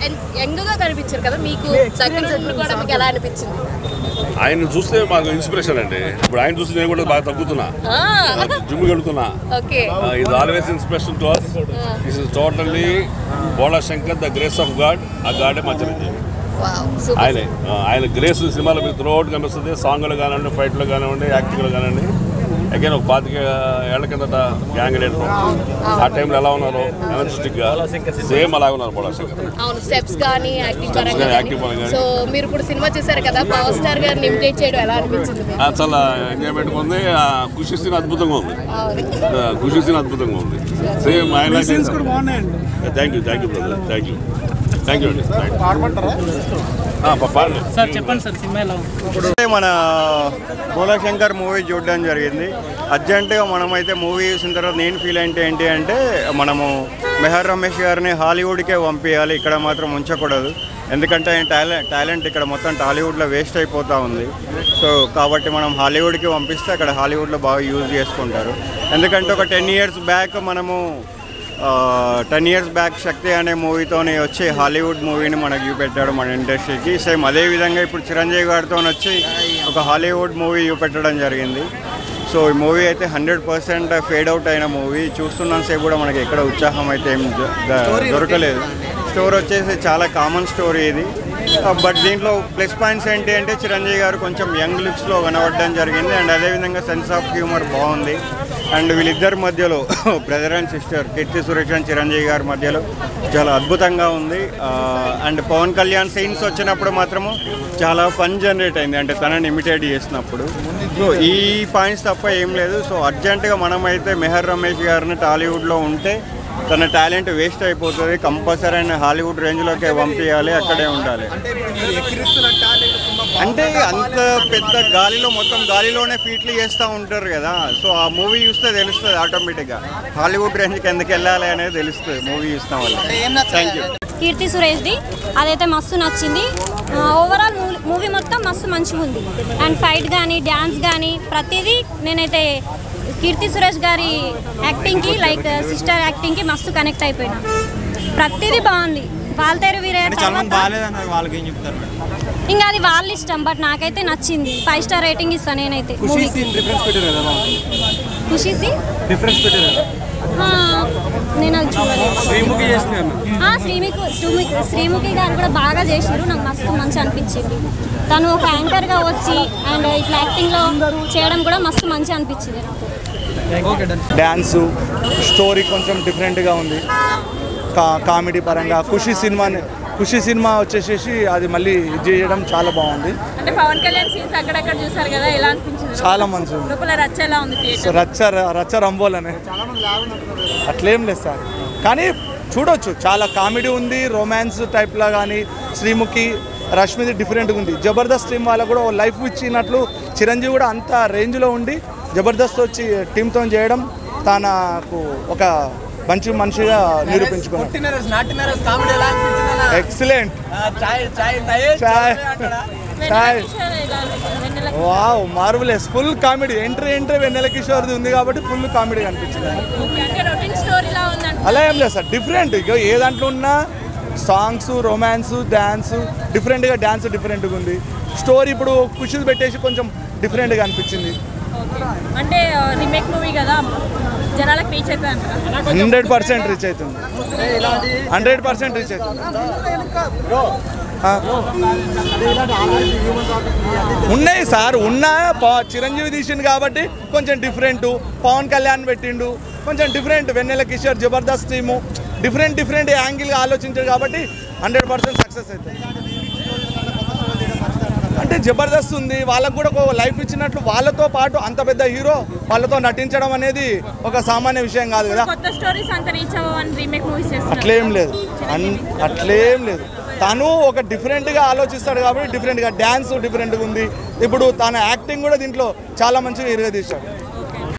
Young గా కనిపించారు కదా మీకు దగ్గర ఉండి కూడా మీకు ఎలా అనిపించింది ఆయన చూస్తే మాకు ఇన్స్పిరేషన్ అండి ఇప్పుడు ఆయన చూస్తే నేను కూడా బాగా తగ్గుతున్నా జిమ్ వెళ్తున్నా ఓకే ఇది always inspiration to us this is totally Bhola Shankar the grace of God ఆ గాడే మా చిరంజీవి వావ్ సూపర్ ఆయనే ఆ, ఆయన గ్రేస్ సినిమాలో మీకు త్రూ అవుట్ కనిపిస్తుంది సాంగ్లు కానివ్వండి ఫైట్లు కానివ్వండి యాక్టింగ్లు కానివ్వండి అగైన్ ఒక పాతిక ఏళ్ల కిందట గ్యాంగ్ లీడర్ ఆ టైంలో ఎలా ఉన్నారు ఎనర్జెటిక్ గా సేమ్ అలాగే ఉన్నారు బోళా శంకర్ అవును స్టెప్స్ కానీ యాక్టింగ్ Steps పరంగా కానీ, కానీ. acting పరంగా కానీ. సో మీరు ఇప్పుడు సినిమా చూసారు కదా పవర్ స్టార్ గారిని ఇమిటేట్ చేయడం ఎలా అనిపించింది మీకు? ఆ, చాలా ఎంజాయ్మెంట్ ఉంది ఆ, ఖుషి సీన్ అద్భుతంగా ఉంది అవును ఆ, ఖుషి సీన్ అద్భుతంగా ఉంది సేమ్ ఆయన thank you thank you brother thank you thank you అండి ఆ, పా- పాడండి సార్ చెప్పండి సార్ సినిమా ఎలా ఉంది? ఇప్పుడే మన భోలాశంకర్ మూవీ చూడడం జరిగింది అర్జెంటుగా మనమైతే మూవీ చూసిన తర్వాత నేను ఫీల్ అంటే ఏంటి అంటే మనము మెహర్ రమేష్ గారిని హాలీవుడ్కే పంపించాలి ఇక్కడ మాత్రం ఉంచకూడదు ఎందుకంటే ఆయన టాలెంట్ టాలెంట్ ఇక్కడ మొత్తం టాలీవుడ్లో వేస్ట్ అయిపోతూ ఉంది సో కాబట్టి మనం హాలీవుడ్కి పంపిస్తే అక్కడ హాలీవుడ్లో బాగా యూజ్ చేసుకుంటారు ఎందుకంటే ఒక టెన్ ఇయర్స్ బ్యాక్ మనము టెన్ ఇయర్స్ బ్యాక్ శక్తి అనే మూవీతోని వచ్చి హాలీవుడ్ మూవీని మనకు చూపెట్టాడు మన ఇండస్ట్రీకి సేమ్ అదే విధంగా ఇప్పుడు చిరంజీవి గారితో వచ్చి ఒక హాలీవుడ్ మూవీ చూపెట్టడం జరిగింది సో ఈ మూవీ అయితే హండ్రెడ్ పర్సెంట్ ఫేడ్ అవుట్ అయిన మూవీ చూస్తున్నంతసేపు కూడా మనకి ఎక్కడ ఉత్సాహం అయితే ఏం జ- ద- దొరకలేదు స్టోర్ వచ్చేసి చాలా కామన్ స్టోరీ ఇది బట్ దీంట్లో ప్లస్ పాయింట్స్ ఏంటి అంటే చిరంజీవి గారు కొంచెం యంగ్ లుక్స్లో కనబడడం జరిగింది అండ్ అదేవిధంగా సెన్స్ ఆఫ్ హ్యూమర్ బాగుంది అండ్ వీళ్ళిద్దరి మధ్యలో brother and sister Keerthy Suresh and Chiranjeevi గారి మధ్యలో చాలా అద్భుతంగా ఉంది అండ్ పవన్ కళ్యాణ్ సీన్స్ వచ్చినప్పుడు మాత్రము చాలా ఫన్ జనరేట్ అయింది అంటే తనని ఇమిటేట్ చేసినప్పుడు సో ఈ పాయింట్స్ తప్ప ఏం లేదు సో అర్జెంటుగా మనమైతే మెహర్ రమేష్ గారిని టాలీవుడ్లో ఉంటే తన టాలెంట్ వేస్ట్ అయిపోతుంది కంపల్సరీ ఆయన హాలీవుడ్ రేంజ్లోకి పంపించాలి అక్కడే ఉండాలి అంటే అంత పెద్ద గాలిలో మొత్తం గాలిలోనే ఫీట్లు చేస్తూ ఉంటారు కదా సో ఆ మూవీ చూస్తే తెలుస్తుంది ఆటోమేటిక్గా హాలీవుడ్ రేంజ్కి ఎందుకు వెళ్ళాలి అనేది తెలుస్తుంది మూవీ చూస్తాం వల్ల థ్యాంక్ యూ కీర్తి సురేష్ది అదైతే మస్తు నచ్చింది ఓవరాల్ మూవీ మొత్తం మస్తు మంచిగా ఉంది అండ్ ఫైట్ కానీ డ్యాన్స్ కానీ ప్రతిదీ నేనైతే కీర్తి సురేష్ గారి యాక్టింగ్కి లైక్ సిస్టర్ యాక్టింగ్కి మస్తు కనెక్ట్ అయిపోయినా ప్రతిదీ బాగుంది వాళ్ళతేరు వీరే బాగాలేదన్నారు వాళ్ళకి ఏం చెప్తారు ఇంకా అది వాళ్ళ ఇష్టం బట్ నాకైతే నచ్చింది ఫైవ్ స్టార్ రేటింగ్ ఇస్తాను నేనైతే మూవీకి డిఫరెన్స్ పెట్టారు కదా ఖుషి సి డిఫరెన్స్ పెట్టారు కదా ఆ, నేను అది చూడలేదు శ్రీముఖి చేస్తున్నారు ఆ, శ్రీముఖి శ్రీముఖి శ్రీముఖి గారు కూడా బాగా చేసిండ్రు నాకు మస్తు మంచి అనిపించింది తను ఒక యాంకర్గా వచ్చి అండ్ ఇట్లా యాక్టింగ్లో చేయడం కూడా మస్తు మంచి అనిపించింది నాకు డ్యాన్సు స్టోరీ కొంచెం డిఫరెంట్గా ఉంది కా కామెడీ పరంగా ఖుషి సినిమాని ఖుషి సినిమా వచ్చేసేసి అది మళ్ళీ ఇది చేయడం చాలా బాగుంది అంటే పవన్ కళ్యాణ్ సీన్స్ అక్కడక్కడ చూసారు కదా ఎలా అనిపించింది చాలా మంచిగా ఉంది లోపల రచ్చ ఎలా ఉంది సో థియేటర్ రచ్చ రచ్చ రంబోలనే అట్లేం లేదు సార్ కానీ చూడొచ్చు చాలా కామెడీ ఉంది రొమాన్స్ టైప్లా కానీ శ్రీముఖి రష్మిది డిఫరెంట్గా ఉంది జబర్దస్త్ టీం వాళ్ళకు కూడా ఓ లైఫ్ ఇచ్చినట్లు చిరంజీవి కూడా అంత రేంజ్లో ఉండి జబర్దస్త్ వచ్చి టీంతో చేయడం తనకు ఒక మంచి మనిషిగా నిరూపించుకున్నాడు ఎక్సలెంట్ చాయ్ చాయ్ wow marvellous full comedy entry entry Vennela కిషోర్ది ఉంది కాబట్టి ఫుల్ కామెడీ కనిపించింది అంటే రొటీన్ స్టోరీలా ఉందంట అలా ఏం లేదు సార్ డిఫరెంట్ ఇక ఏ దాంట్లో ఉన్నా సాంగ్స్ రొమాన్స్ డ్యాన్స్ డిఫరెంట్గా డ్యాన్స్ డిఫరెంట్గా ఉంది స్టోరీ ఇప్పుడు కుషిది పెట్టేసి కొంచెం డిఫరెంట్గా అనిపించింది అంటే రీమేక్ మూవీ కదా జనాలకు రీచ్ అవుతుంది అంటారా హండ్రెడ్ పర్సెంట్ రీచ్ అవుతుంది హండ్రెడ్ పర్సెంట్ రీచ్ అవుతుంది ఆ. ఉన్నాయి సార్ ఉన్నా ప- చిరంజీవి తీసిండు కాబట్టి కొంచెం డిఫరెంట్ పవన్ కళ్యాణ్ పెట్టిండు కొంచెం different Vennela Kishore Jabardasth team different different యాంగిల్గా ఆలోచించారు కాబట్టి హండ్రెడ్ పర్సెంట్ సక్సెస్ అవుతుంది అంటే జబర్దస్త్ ఉంది వాళ్ళకు కూడా ఒక లైఫ్ ఇచ్చినట్లు వాళ్ళతో పాటు అంత పెద్ద హీరో వాళ్ళతో నటించడం అనేది ఒక సామాన్య విషయం కాదు కదా కొత్త స్టోరీస్ అంత రీచ్ అవ్వని రీమేక్ మూవీస్ చేస్తున్నారు అట్లేం లేదు అన్- అట్లేం లేదు తను ఒక డిఫరెంట్గా ఆలోచిస్తాడు కాబట్టి డిఫరెంట్గా డ్యాన్స్ డిఫరెంట్గా ఉంది ఇప్పుడు తన యాక్టింగ్ కూడా దీంట్లో చాలా మంచిగా ఇరగదీశాడు